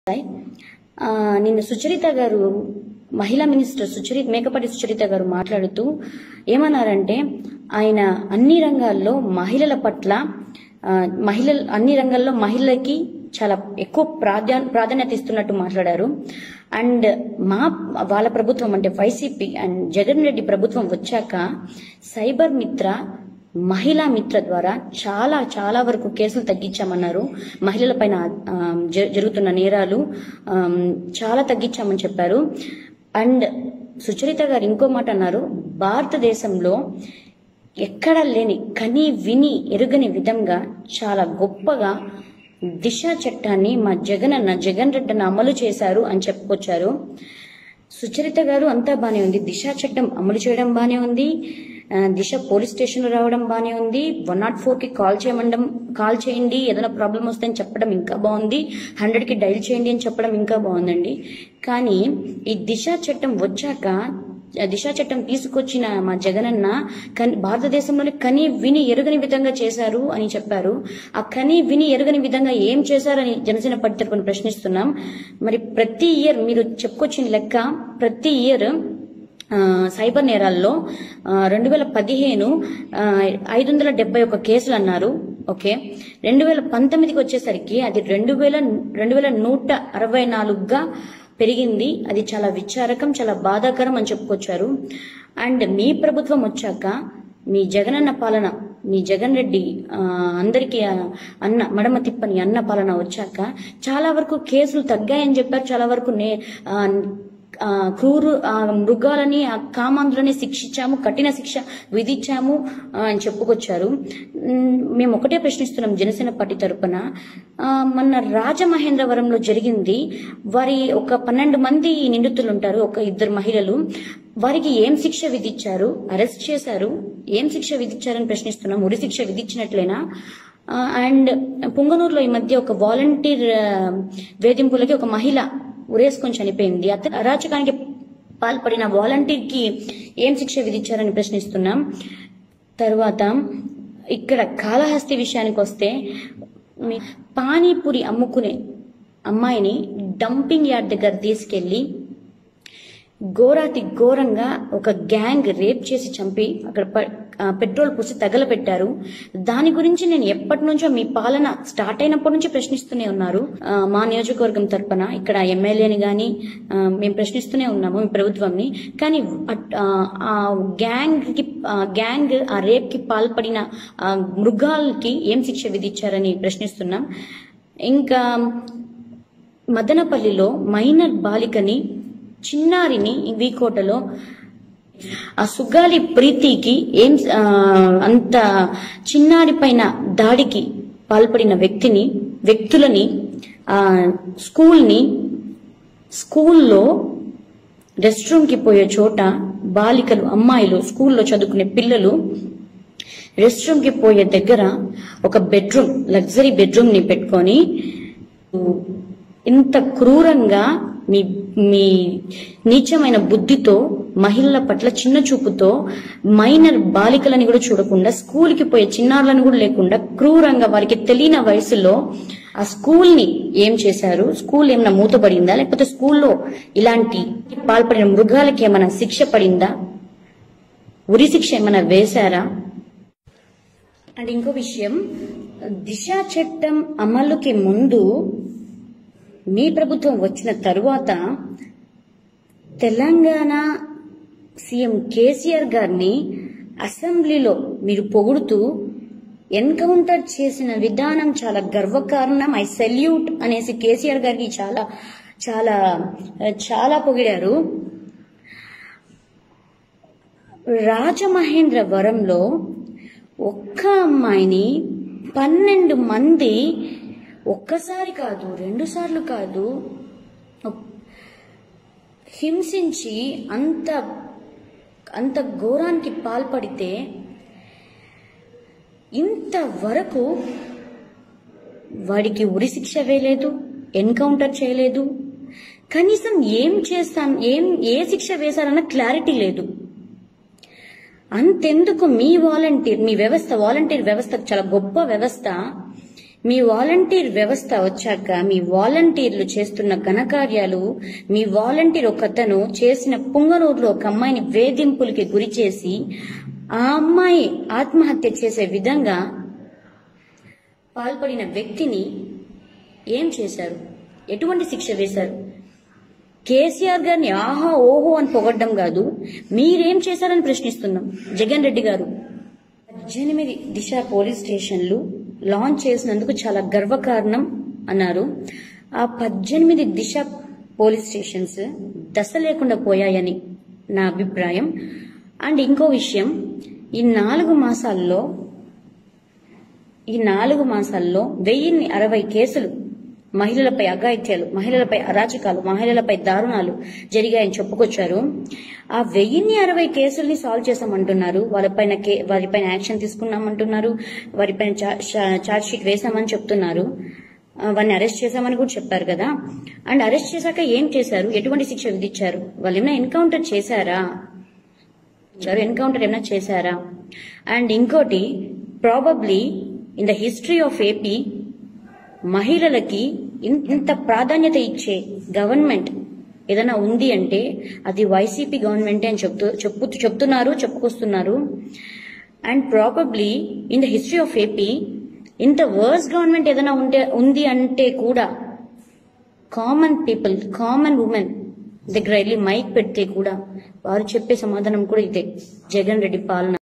సాయి. ఆ, నిన్న సుచరిత గారు మహిళా మినిస్టర్ సుచరిత మేకపాటి సుచరిత గారు మాట్లాడుతూ ఏమన్నారంటే ఆయన అన్ని రంగాల్లో మహిళల పట్ల ఆ, మహిళల అన్ని రంగాల్లో మహిళలకి చాలా ఎక్కువ ప్రాధాన్య ప్రాధాన్యత ఇస్తున్నట్టు మాట్లాడారు అండ్ మా వాళ్ళ ప్రభుత్వం అంటే వైసీపీ అండ్ జగన్ రెడ్డి ప్రభుత్వం వచ్చాక సైబర్ మిత్ర మహిళా మిత్ర ద్వారా చాలా చాలా వరకు కేసులు తగ్గించామన్నారు మహిళల పైన ఆ, జ- జరుగుతున్న నేరాలు ఆ, చాలా తగ్గించామని చెప్పారు అండ్ సుచరిత గారు ఇంకో మాట అన్నారు భారతదేశంలో ఎక్కడ లేని కని విని ఎరుగని విధంగా చాలా గొప్పగా దిశ చట్టాన్ని మా జగన్ అన్న జగన్ రెడ్డి అన్న అమలు చేశారు అని చెప్పుకొచ్చారు సుచరిత గారు అంతా బానే ఉంది దిశ చట్టం అమలు చేయడం బానే ఉంది ఆ, దిశ పోలీస్ స్టేషన్ రావడం బానే ఉంది వన్ నాట్ ఫోర్ కి కాల్ చేయమండం కాల్ చేయండి ఏదైనా ప్రాబ్లం వస్తే అని చెప్పడం ఇంకా బాగుంది హండ్రెడ్ కి డైల్ చేయండి అని చెప్పడం ఇంకా బాగుందండి కానీ ఈ దిశ చట్టం వచ్చాక ఆ దిశ చట్టం తీసుకొచ్చిన మా జగనన్న కని భారతదేశంలోని కని విని ఎరుగని విధంగా చేశారు అని చెప్పారు ఆ కని విని ఎరుగని విధంగా ఏం చేశారని జనసేన పార్టీ తరపున ప్రశ్నిస్తున్నాం మరి ప్రతి ఇయర్ మీరు చెప్పుకొచ్చిన లెక్క ప్రతి ఇయర్ ఆ, సైబర్ నేరాల్లో రెండు వేల పదిహేను ఐదు వందల డెబ్బై ఒక కేసులు అన్నారు ఓకే రెండు వేల పంతొమ్మిదికి వచ్చేసరికి అది రెండు వేల రెండు వేల నూట అరవై నాలుగుగా పెరిగింది అది చాలా విచారకం చాలా బాధాకరం అని చెప్పుకొచ్చారు అండ్ మీ ప్రభుత్వం వచ్చాక మీ జగనన్న పాలన మీ జగన్ రెడ్డి ఆ, అందరికీ ఆ, అన్న మడమ తిప్పని అన్న పాలన వచ్చాక చాలా వరకు కేసులు తగ్గాయని చెప్పారు చాలా వరకు నే ఆ, ఆ, క్రూరు ఆ, మృగాలని ఆ కామాంధులని శిక్షించాము కఠిన శిక్ష విధించాము ఆ, అని చెప్పుకొచ్చారు మ్, మేము ఒకటే ప్రశ్నిస్తున్నాం జనసేన పార్టీ తరపున ఆ, మొన్న రాజమహేంద్రవరంలో జరిగింది వారి ఒక పన్నెండు మంది నిందితులు ఉంటారు ఒక ఇద్దరు మహిళలు వారికి ఏం శిక్ష విధించారు అరెస్ట్ చేశారు ఏం శిక్ష విధించారని ప్రశ్నిస్తున్నాం ఉరి శిక్ష విధించినట్లేనా ఆ, అండ్ పుంగనూరులో ఈ మధ్య ఒక వాలంటీర్ ఆ, వేధింపులకి ఒక మహిళ ఉరేసుకొని చనిపోయింది అత అరాచకానికి పాల్పడిన వాలంటీర్ కి ఏం శిక్ష విధించారని ప్రశ్నిస్తున్నాం తర్వాత ఇక్కడ కాళహస్తి విషయానికి వస్తే మీ పానీపూరి అమ్ముకునే అమ్మాయిని డంపింగ్ యార్డ్ దగ్గర తీసుకెళ్లి ఘోరాతి ఘోరంగా ఒక గ్యాంగ్ రేప్ చేసి చంపి అక్కడ ప- ఆ, పెట్రోల్ పోసి తగలబెట్టారు దాని గురించి నేను ఎప్పటి నుంచో మీ పాలన స్టార్ట్ అయినప్పటి నుంచి ప్రశ్నిస్తూనే ఉన్నారు ఆ, మా నియోజకవర్గం తరపున ఇక్కడ ఎమ్మెల్యేని గాని ఆ, మేము ప్రశ్నిస్తూనే ఉన్నాము మీ ప్రభుత్వంని కానీ అట్- ఆ, ఆ గ్యాంగ్ కి ఆ గ్యాంగ్ ఆ రేప్ కి పాల్పడిన ఆ మృగాలకి ఏం శిక్ష విధించారని ప్రశ్నిస్తున్నాం ఇంకా మదనపల్లిలో మైనర్ బాలికని చిన్నారిని వీకోటలో ఆ సుగాలి ప్రీతికి ఏం ఆ, అంత చిన్నారి పైన దాడికి పాల్పడిన వ్యక్తిని వ్యక్తులని ఆ స్కూల్ని స్కూల్లో రెస్ట్ రూమ్ కి పోయే చోట బాలికలు అమ్మాయిలు స్కూల్లో చదువుకునే పిల్లలు రెస్ట్ రూమ్ కి పోయే దగ్గర ఒక బెడ్రూమ్ లగ్జరీ బెడ్రూమ్ ని పెట్టుకొని ఇంత క్రూరంగా మీ మీ నీచమైన బుద్ధితో మహిళల పట్ల చిన్న చూపుతో మైనర్ బాలికలని కూడా చూడకుండా స్కూల్ కి పోయే చిన్నారులను కూడా లేకుండా క్రూరంగా వారికి తెలియని వయసులో ఆ స్కూల్ ని ఏం చేశారు స్కూల్ ఏమైనా మూతపడిందా లేకపోతే స్కూల్లో ఇలాంటి పాల్పడిన మృగాలకి ఏమైనా శిక్ష పడిందా ఉరి శిక్ష ఏమైనా వేశారా అండ్ ఇంకో విషయం దిశ చట్టం అమలుకి ముందు మీ ప్రభుత్వం వచ్చిన తరువాత తెలంగాణ సీఎం కేసీఆర్ గారిని అసెంబ్లీలో మీరు పొగుడుతూ ఎన్కౌంటర్ చేసిన విధానం చాలా గర్వకారణం ఐ సెల్యూట్ అనేసి కేసీఆర్ గారికి చాలా చాలా చాలా పొగిడారు రాజమహేంద్రవరంలో ఒక్క అమ్మాయిని పన్నెండు మంది ఒక్కసారి కాదు రెండు సార్లు కాదు హింసించి అంత అంత ఘోరానికి పాల్పడితే ఇంతవరకు వాడికి ఉరి శిక్ష వేయలేదు ఎన్కౌంటర్ చేయలేదు కనీసం ఏం చేస్తాం ఏం ఏ శిక్ష వేశారన్న క్లారిటీ లేదు అంతెందుకు మీ వాలంటీర్ మీ వ్యవస్థ వాలంటీర్ వ్యవస్థ చాలా గొప్ప వ్యవస్థ మీ వాలంటీర్ వ్యవస్థ వచ్చాక మీ వాలంటీర్లు చేస్తున్న ఘనకార్యాలు మీ వాలంటీర్ ఒక అతను చేసిన పుంగనూరులో ఒక అమ్మాయిని వేధింపులకి గురి చేసి ఆ అమ్మాయి ఆత్మహత్య చేసే విధంగా పాల్పడిన వ్యక్తిని ఏం చేశారు ఎటువంటి శిక్ష వేశారు కేసీఆర్ గారిని ఆహా ఓహో అని పొగడ్డం కాదు మీరేం చేశారని ప్రశ్నిస్తున్నాం జగన్ రెడ్డి గారు పద్దెనిమిది దిశ పోలీస్ స్టేషన్లు లాంచ్ చేసినందుకు చాలా గర్వకారణం అన్నారు ఆ పద్దెనిమిది దిశ పోలీస్ స్టేషన్స్ దశ లేకుండా పోయాయని నా అభిప్రాయం అండ్ ఇంకో విషయం ఈ నాలుగు మాసాల్లో ఈ నాలుగు మాసాల్లో వెయ్యిన్ని అరవై కేసులు మహిళలపై అఘాయిత్యాలు మహిళలపై అరాచకాలు మహిళలపై దారుణాలు జరిగాయని చెప్పుకొచ్చారు ఆ వెయ్యిన్ని అరవై కేసుల్ని సాల్వ్ చేశామంటున్నారు వాళ్ళపైన కే వారిపైన యాక్షన్ తీసుకున్నామంటున్నారు వారిపైన చార్జ్ షీట్ వేశామని చెప్తున్నారు ఆ, వారిని అరెస్ట్ చేశామని కూడా చెప్పారు కదా అండ్ అరెస్ట్ చేశాక ఏం చేశారు ఎటువంటి శిక్ష విధించారు వాళ్ళు ఏమైనా ఎన్కౌంటర్ చేశారా చేశారు ఎన్కౌంటర్ ఏమైనా చేశారా అండ్ ఇంకోటి probably in the history of AP మహిళలకి ఇన్- ఇంత ప్రాధాన్యత ఇచ్చే గవర్నమెంట్ ఏదైనా ఉంది అంటే అది వైసీపీ గవర్నమెంటే అని చెప్తూ చెప్పు చెప్తున్నారు చెప్పుకొస్తున్నారు and probably in the history of AP ఇంత వర్స్ గవర్నమెంట్ ఏదైనా ఉంటే ఉంది అంటే కూడా కామన్ పీపుల్ కామన్ ఉమెన్ దగ్గర వెళ్ళి మైక్ పెడితే కూడా వారు చెప్పే సమాధానం కూడా ఇదే జగన్ రెడ్డి పాలన